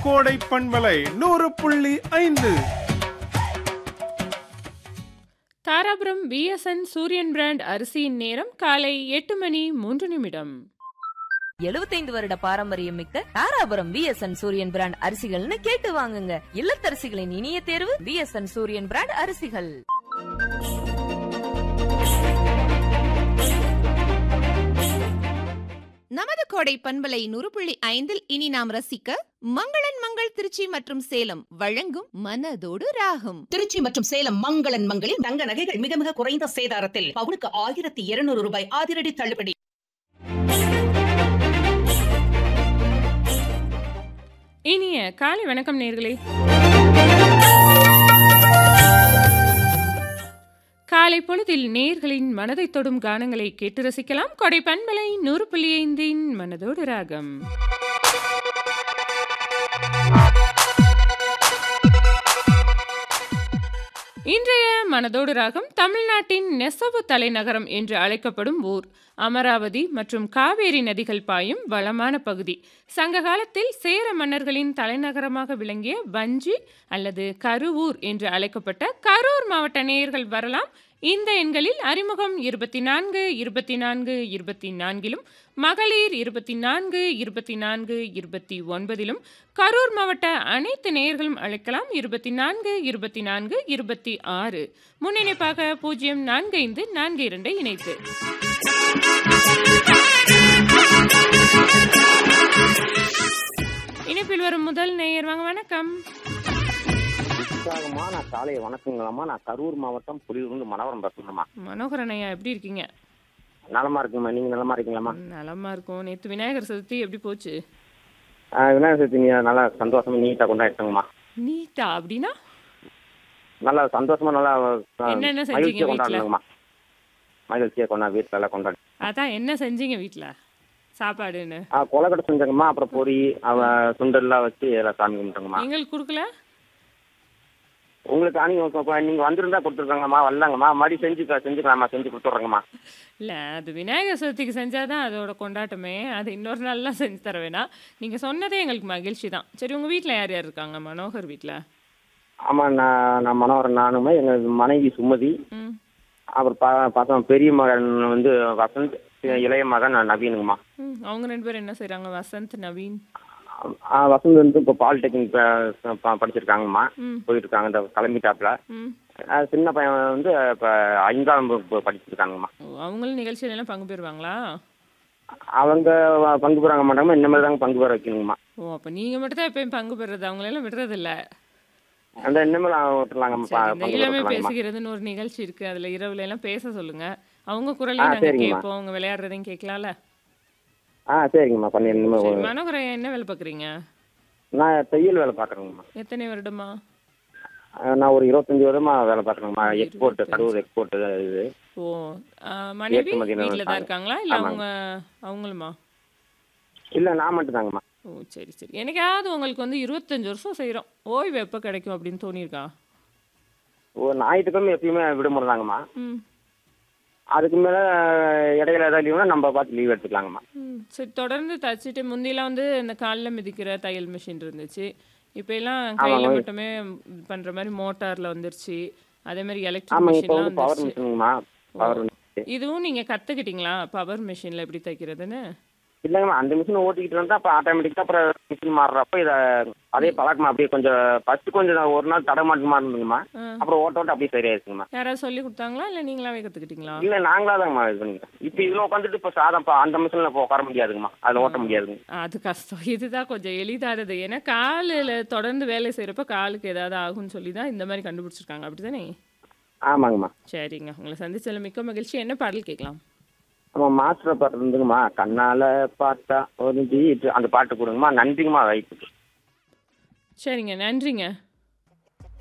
கோடை பண்பலை நூறு புள்ளி ஐந்து தாராபுரம் பிஎஸ்என் சூரியன் பிராண்ட் அரிசியின் நேரம் காலை எட்டு மணி மூன்று நிமிடம் எழுபத்தைந்து வருட பாரம்பரியம் மிக்க தாராபுரம் பிஎஸ்என் சூரியன் பிராண்ட் அரிசிகள்னு கேட்டு வாங்குங்க இல்லத்தரசிகளின் இனிய தேர்வு பிஎஸ்என் சூரியன் பிராண்ட் அரிசிகள் நமது கோடை பண்பலை நூறு புள்ளி ஐந்தில் இனி நாம் ரசிக்க மங்களன் மங்கள் திருச்சி மற்றும் சேலம் வழங்கும் மனதோடு ராகம் திருச்சி மற்றும் சேலம் மங்களன் மங்களில் தங்க நகைகள் மிக மிக குறைந்த சேதாரத்தில் பவுனுக்கு ஆயிரத்தி இருநூறு ரூபாய் அதிரடி தள்ளுபடி இனிய காலை வணக்கம் நேர்களே காலை பொழுதில் நேர்களின் மனதை தொடும் கானங்களை கேட்டு ரசிக்கலாம் கொடை பண்பலை நூறு புள்ளி ஐந்தின் மனதோடு ராகம் இன்றைய மனதோடு ராகம் தமிழ்நாட்டின் நெசவு தலைநகரம் என்று அழைக்கப்படும் ஊர் அமராவதி மற்றும் காவேரி நதிகள் பாயும் வளமான பகுதி சங்க காலத்தில் சேர மன்னர்களின் தலைநகரமாக விளங்கிய வஞ்சி அல்லது கருவூர் என்று அழைக்கப்பட்ட கரூர் மாவட்ட நேயர்கள் வரலாம் இந்த எண்களில் அறிமுகம் இருபத்தி நான்கு இருபத்தி நான்கு இருபத்தி நான்கிலும் மகளிர் இருபத்தி நான்கு இருபத்தி நான்கு இருபத்தி ஒன்பதிலும் கரூர் மாவட்ட அனைத்து நேயர்களும் அழைக்கலாம் இருபத்தி நான்கு இருபத்தி நான்கு இருபத்தி ஆறு முன்னிணைப்பாக பூஜ்ஜியம் நான்கு ஐந்து நான்கு இரண்டை இணைத்து இணைப்பில் வரும் முதல் நேயர் வாங்க வணக்கம் உற்சாகமா நான் காலை வணக்கங்களாம்மா நான் கரூர் மாவட்டம் புலியூர்ந்து மனவரம் பேசுறேம்மா மனோகரன் ஐயா எப்படி இருக்கீங்க நலமா இருக்குங்கம்மா நீங்க நலமா இருக்கீங்களாம்மா நலமா இருக்கும் நேற்று விநாயகர் சதுர்த்தி எப்படி போச்சு ஆ, விநாயகர் சதுர்த்தி நீங்க நல்லா சந்தோஷமா நீட்டா கொண்டாடிட்டோங்கம்மா நீட்டா அப்படின்னா நல்லா சந்தோஷமா நல்லா ஆ, என்னென்ன செஞ்சீங்க மகிழ்ச்சியா வீட்ல? கொண்டாடணுங்கம்மா மகிழ்ச்சியா கொண்டா வீட்டுல எல்லாம் கொண்டாடி அதான் என்ன செஞ்சீங்க வீட்டில் சாப்பாடுன்னு ஆ கொலக்கடை செஞ்சங்கம்மா அப்புறம் பொரி அவ சுண்டல்லாம் வச்சு எல்லாம் சாமி கும்பிட்டோங்கம்மா எங்களுக்கு கொடுக்கல உங்களுக்கு ஆ, நீங்க இப்ப நீங்க வந்திருந்தா கொடுத்துருக்காங்கம்மா வரலாங்கம்மா மறுபடியும் செஞ்சு செஞ்சுக்கலாமா செஞ்சு கொடுத்துட்றேங்கம்மா இல்லை அது விநாயகர் சதுர்த்திக்கு செஞ்சாதான் அதோட கொண்டாட்டமே அது இன்னொரு நாள்லாம் செஞ்சு தர வேணாம் நீங்கள் சொன்னதே எங்களுக்கு மகிழ்ச்சி தான் சரி உங்கள் வீட்டில் யார் யார் இருக்காங்க மனோகர் வீட்டில் ஆமா நான் நான் மனோகரன் நானுமே எங்க மனைவி சுமதி ம் அப்புறம் பா பார்த்தோம் பெரிய மகன் வந்து வசந்த் இளைய மகன் நவீனுங்கம்மா ம் அவங்க ரெண்டு பேரும் என்ன செய்கிறாங்க வசந்த் நவீன் ஆ, வசந்த் வந்து இப்போ பாலிடெக்னிக் ப- ப- படிச்சிருக்காங்கம்மா ம் போயிட்டு இருக்காங்க இந்த கிளம்பிட்டாப்புல ம் ஆ, சின்ன பையன் வந்து இப்போ ஐந்தாம் வகுப்பு படிச்சிருக்காங்கம்மா ஓ அவங்களும் நிகழ்ச்சியில எல்லாம் பங்கு பெறுவாங்களா அவங்க வ- பங்கு பெறாங்க மாட்டாங்கம்மா இனிமேல் தாங்க பங்கு பெற வைக்கணுங்கம்மா ஓ அப்போ நீங்கள் மட்டும் தான் எப்பயும் பங்கு பெறுறது அவங்களெல்லாம் விடுறதில்ல அந்த இனிமேல் விட்டுலாங்கம்மா சரி இந்த பங்கு பெற இளமை விட்டுலாங்கம்மா பேசுகிறதுன்னு ஒரு நிகழ்ச்சி இருக்கு அதுல இரவுல எல்லாம் பேச சொல்லுங்க அவங்க ஆ, குரலையும் நாங்க சரிங்கம்மா. கேட்போம் அவங்க விளையாடுறதையும் கேட்கலாம்ல ஆ சரிங்கம்மா பண்ணி சரி, இனிமேல் மனோகரன் என்ன வேலை பார்க்குறீங்க நான் தையல் வேலை பார்க்குறேங்கம்மா எத்தனை வருடமா நான் ஒரு இருபத்தஞ்சி வருடமா வேலை பார்க்குறேங்கம்மா எக்ஸ்போர்ட் கரூர் எக்ஸ்போர்ட் இது ஓ ஆ, மனைவி ஏற்றுமதி வீட்டில் தான் நிறுவனம். இருக்காங்களா இல்லை ஆமாங்க. அவங்க அவங்களுமா இல்லை நான் மட்டும்தாங்கம்மா ஓ சரி சரி எனக்காவது உங்களுக்கு வந்து இருபத்தஞ்சு வருஷம் செய்கிறோம் ஓய்வு எப்போ கிடைக்கும் அப்படின்னு தோணியிருக்கா ஒரு ஞாயிற்றுக்கிழமை எப்பயுமே விடுமுறை தாங்கம்மா ம் அதுக்கு மேலே இடையில ஏதாவது லீவுனா நம்ம பார்த்து லீவ் எடுத்துக்கலாங்கம்மா ம் சரி தொடர்ந்து தச்சுட்டு முந்திலாம் வந்து இந்த காலில் மிதிக்கிற தையல் மிஷின் இருந்துச்சு இப்போ எல்லாம் கையில் ஆமாங்க. மட்டுமே இது பண்ணுற மாதிரி மோட்டாரில் வந்துருச்சு அதே மாதிரி எலக்ட்ரிக் ஆமாங்க இப்போ மிஷின்லாம் வந்து பவர் வந்துருச்சு மிஷினுங்கம்மா பவர் இதுவும் நீங்கள் கற்றுக்கிட்டீங்களா பவர் மிஷினில் எப்படி தைக்கிறதுன்னு இல்லைங்கம்மா அந்த மிஷின் ஓட்டிக்கிட்டு இருந்தா அப்போ ஆட்டோமேட்டிக்காக அப்புறம் மிஷின் மாறுறப்ப இதை அதே பழக்கமா அப்படியே கொஞ்சம் ஃபர்ஸ்ட் கொஞ்சம் ஒரு நாள் தட மாட்டமா இருந்துங்கம்மா ஆ. அப்புறம் ஓட்ட ஓட்ட அப்படியே சரியாயிருச்சுங்கம்மா யாராவது சொல்லி கொடுத்தாங்களா இல்லை நீங்களாவே கற்றுக்கிட்டீங்களா இல்லை நாங்களா தாங்கம்மா இது பண்ணிக்கிறோம் இப்போ இதில் உட்காந்துட்டு இப்போ சாதம் இப்போ அந்த மிஷினில் இப்போ உட்கார முடியாதுங்கம்மா அதில் ஓட்ட முடியாதுங்க அது கஷ்டம் இதுதான் கொஞ்சம் எளிதானது ஏன்னா காலில் தொடர்ந்து வேலை செய்கிறப்ப காலுக்கு ஏதாவது ஆகும்னு சொல்லி தான் இந்த மாதிரி கண்டுபிடிச்சிருக்காங்க அப்படி தானே ஆமாங்கம்மா சரிங்க உங்களை சந்திச்சதில் மிக்க மகிழ்ச்சி என்ன பாடல் கேட்கலாம் ஆமாம் மாஸ்டர் பாட்டு இருந்துங்கம்மா கண்ணால பார்த்தா ஒரு அந்த பாட்டு கொடுங்கம்மா நன்றிங்கம்மா வைப்பு சரிங்க நன்றிங்க